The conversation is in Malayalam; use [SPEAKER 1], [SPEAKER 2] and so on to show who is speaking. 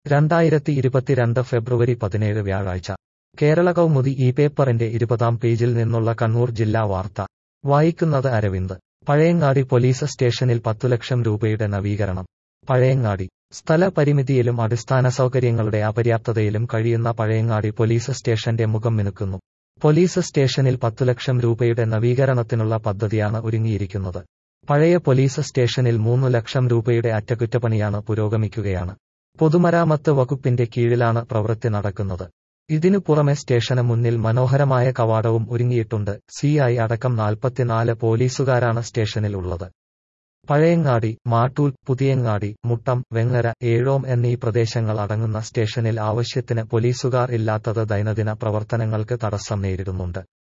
[SPEAKER 1] രണ്ടായിരത്തി ഇരുപത്തിരണ്ട് ഫെബ്രുവരി പതിനേഴ് വ്യാഴാഴ്ച കേരള കൗമുദി ഈ പേപ്പറിന്റെ ഇരുപതാം പേജിൽ നിന്നുള്ള കണ്ണൂർ ജില്ലാ വാർത്ത വായിക്കുന്നത് അരവിന്ദ് പഴയങ്ങാടി പോലീസ് സ്റ്റേഷനിൽ പത്തു ലക്ഷം രൂപയുടെ നവീകരണം പഴയങ്ങാടി സ്ഥലപരിമിതിയിലും അടിസ്ഥാന സൗകര്യങ്ങളുടെ അപര്യാപ്തതയിലും കഴിയുന്ന പഴയങ്ങാടി പോലീസ് സ്റ്റേഷന്റെ മുഖം മിനുക്കുന്നു പോലീസ് സ്റ്റേഷനിൽ പത്തു ലക്ഷം രൂപയുടെ നവീകരണത്തിനുള്ള പദ്ധതിയാണ് ഒരുങ്ങിയിരിക്കുന്നത് പഴയ പോലീസ് സ്റ്റേഷനിൽ മൂന്നു ലക്ഷം രൂപയുടെ അറ്റകുറ്റപ്പണിയാണ് പുരോഗമിക്കുകയാണ് പൊതുമരാമത്ത് വകുപ്പിന്റെ കീഴിലാണ് പ്രവൃത്തി നടക്കുന്നത് ഇതിനു പുറമെ സ്റ്റേഷന് മുന്നിൽ മനോഹരമായ കവാടവും ഒരുങ്ങിയിട്ടുണ്ട് സി ഐ അടക്കം നാൽപ്പത്തിനാല് പോലീസുകാരാണ് സ്റ്റേഷനിൽ ഉള്ളത് പഴയങ്ങാടി മാട്ടൂൽ പുതിയങ്ങാടി മുട്ടം വെങ്ങര ഏഴോം എന്നീ പ്രദേശങ്ങൾ അടങ്ങുന്ന സ്റ്റേഷനിൽ ആവശ്യത്തിന് പോലീസുകാർ ഇല്ലാത്തത് ദൈനംദിന പ്രവർത്തനങ്ങൾക്ക് തടസ്സം നേരിടുന്നുണ്ട്